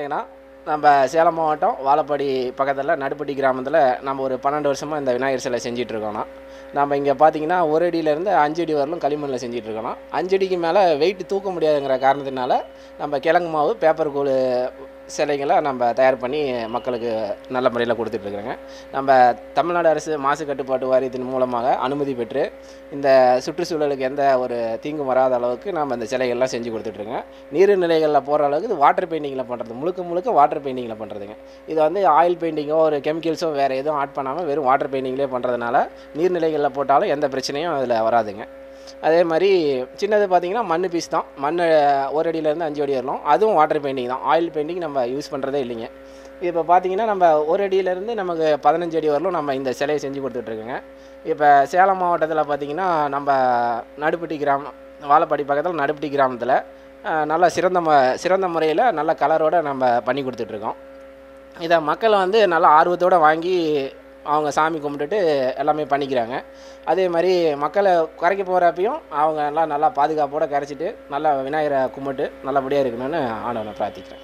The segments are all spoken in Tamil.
பார்த்தீங்கன்னா நம்ம சேலம் மாவட்டம் வாழப்பாடி பக்கத்தில் நடுப்பட்டி கிராமத்தில் நம்ம ஒரு பன்னெண்டு வருஷமாக இந்த விநாயகர் சிலை செஞ்சிட்டு இருக்கோம்னா நம்ம இங்கே பார்த்தீங்கன்னா ஒரு அடியிலேருந்து அஞ்சு அடி வரலும் களிமண்ணில் செஞ்சிட்டு இருக்கோம் அஞ்சு அடிக்கு மேலே வெயிட் தூக்க முடியாதுங்கிற காரணத்தினால நம்ம கிழங்கு மாவு பேப்பர் கூழ் சிலைகளை நம்ம தயார் பண்ணி மக்களுக்கு நல்ல முறையில் கொடுத்துட்ருக்குறோங்க நம்ம தமிழ்நாடு அரசு மாசு கட்டுப்பாட்டு வாரியத்தின் மூலமாக அனுமதி பெற்று இந்த சுற்றுச்சூழலுக்கு எந்த ஒரு தீங்கும் வராத அளவுக்கு நம்ம இந்த சிலைகள்லாம் செஞ்சு கொடுத்துட்ருங்க நீர்நிலைகளில் போகிற அளவுக்கு இது வாட்டர் பெயிண்டிங்கில் பண்ணுறது முழுக்க முழுக்க வாட்டர் பெயிண்டிங்கில் பண்ணுறதுங்க இது வந்து ஆயில் பெயிண்டிங்கோ ஒரு கெமிக்கல்ஸோ வேறு எதுவும் ஆட் பண்ணாமல் வெறும் வாட்டர் பெயிண்டிங்லேயே பண்ணுறதுனால நீர்நிலைகளில் போட்டாலும் எந்த பிரச்சனையும் அதில் வராதுங்க அதே மாதிரி சின்னது பார்த்தீங்கன்னா மண் பீஸ் தான் மண் ஒரு அடியிலேருந்து அஞ்சு அடி வரலாம் அதுவும் வாட்டர் பெயிண்டிங் தான் ஆயில் பெயிண்டிங் நம்ம யூஸ் பண்ணுறதே இல்லைங்க இப்போ பார்த்தீங்கன்னா நம்ம ஒரு அடியிலேருந்து நமக்கு பதினஞ்சு அடி வரலும் நம்ம இந்த சிலையை செஞ்சு கொடுத்துட்ருக்கோங்க இப்போ சேலம் மாவட்டத்தில் பார்த்தீங்கன்னா நம்ம நடுப்பட்டி கிராமம் வாழப்பாடி பக்கத்தில் நடுப்பட்டி கிராமத்தில் அஹ், நல்ல சிறந்த ம சிறந்த முறையில் நல்ல கலரோடு நம்ம பண்ணி கொடுத்துட்ருக்கோம் இதை மக்கள் வந்து நல்லா ஆர்வத்தோடு வாங்கி அவங்க சாமி கும்பிட்டுட்டு எல்லாமே பண்ணிக்கிறாங்க அதே மாதிரி மக்களை கரைக்க போகிறப்பையும் அவங்க எல்லாம் நல்லா பாதுகாப்போடு கரைச்சிட்டு நல்லா விநாயகரை கும்பிட்டு நல்லபடியாக இருக்கணும்னு ஆண்டவனை பிரார்த்திக்கிறேன்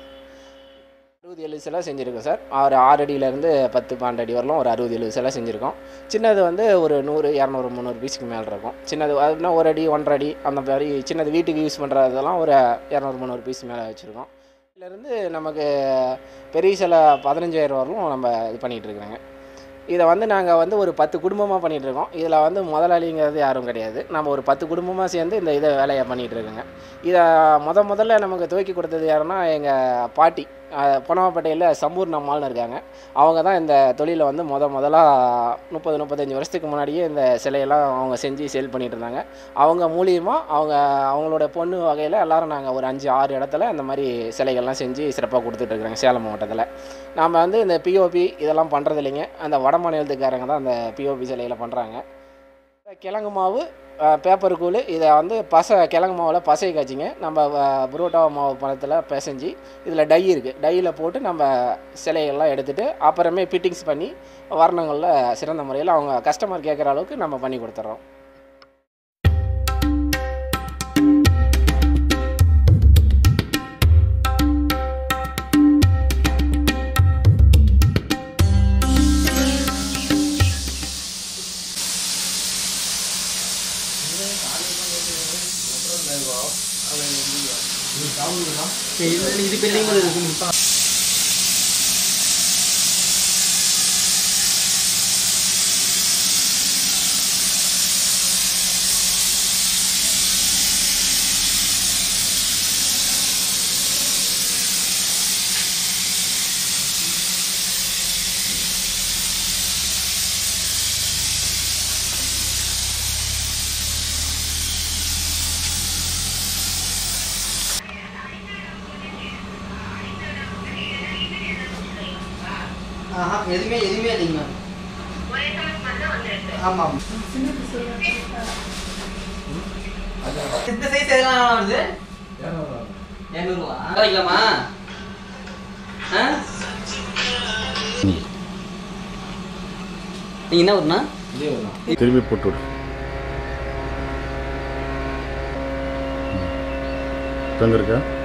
அறுபது எழுபது சிலை செஞ்சுருக்கோம் சார் ஒரு ஆறு அடியிலேருந்து பத்து பன்னெண்டு அடி வரலாம் ஒரு அறுபது எழுபது சிலை செஞ்சுருக்கோம் சின்னது வந்து ஒரு நூறு இரநூறு முந்நூறு பீஸுக்கு மேலே இருக்கும் சின்னது அதுனா ஒரு அடி ஒன்றரை அடி அந்த மாதிரி சின்னது வீட்டுக்கு யூஸ் பண்ணுறதெல்லாம் ஒரு இரநூறு முந்நூறு பீஸ் மேலே வச்சுருக்கோம் இதுலேருந்து நமக்கு பெரிய சிலை பதினஞ்சாயிரம் வரலும் நம்ம இது பண்ணிகிட்டு இருக்கிறோங்க இதை வந்து நாங்கள் வந்து ஒரு பத்து குடும்பமாக பண்ணிகிட்டு இருக்கோம் இதில் வந்து முதலாளிங்கிறது யாரும் கிடையாது நம்ம ஒரு பத்து குடும்பமாக சேர்ந்து இந்த இதை வேலையை பண்ணிகிட்டு இருக்கோங்க இதை முத முதல்ல நமக்கு துவக்கி கொடுத்தது யாருன்னா எங்கள் பாட்டி பொனவாப்பேட்டையில் சம்பூர்ண அம்மாள்னு இருக்காங்க அவங்க தான் இந்த தொழிலை வந்து முத முதலாக முப்பது முப்பத்தஞ்சு வருஷத்துக்கு முன்னாடியே இந்த சிலையெல்லாம் அவங்க செஞ்சு சேல் பண்ணிட்டு இருந்தாங்க அவங்க மூலியமாக அவங்க அவங்களோட பொண்ணு வகையில் எல்லாரும் நாங்கள் ஒரு அஞ்சு ஆறு இடத்துல இந்த மாதிரி சிலைகள்லாம் செஞ்சு சிறப்பாக கொடுத்துட்ருக்குறாங்க சேலம் மாவட்டத்தில் நாம் வந்து இந்த பிஓபி இதெல்லாம் பண்ணுறது இல்லைங்க அந்த வட மாநிலத்துக்காரங்க தான் அந்த பிஓபி சிலைகளை பண்ணுறாங்க கிழங்கு மாவு அஹ், பேப்பர் கூழ் இதை வந்து பசை கிழங்கு மாவில் பசை காய்ச்சிங்க நம்ம அஹ், புரோட்டா மாவு பழத்தில் பிசைஞ்சு இதில் டை இருக்குது டையில் போட்டு நம்ம சிலைகள்லாம் எடுத்துகிட்டு அப்புறமே ஃபிட்டிங்ஸ் பண்ணி வர்ணங்களில் சிறந்த முறையில் அவங்க கஸ்டமர் கேட்குற அளவுக்கு நம்ம பண்ணி கொடுத்துட்றோம் இது பெரிய இருக்கு ஆஹா எதுவுமே எதுவுமே இல்லைங்க ஆமாம் இந்த சைஸ் எதெல்லாம் வருது இரநூறுவா வைக்கலாமா ஆ நீங்க என்ன வருண்ணா திரும்பி போட்டு விடு தங்க இருக்கா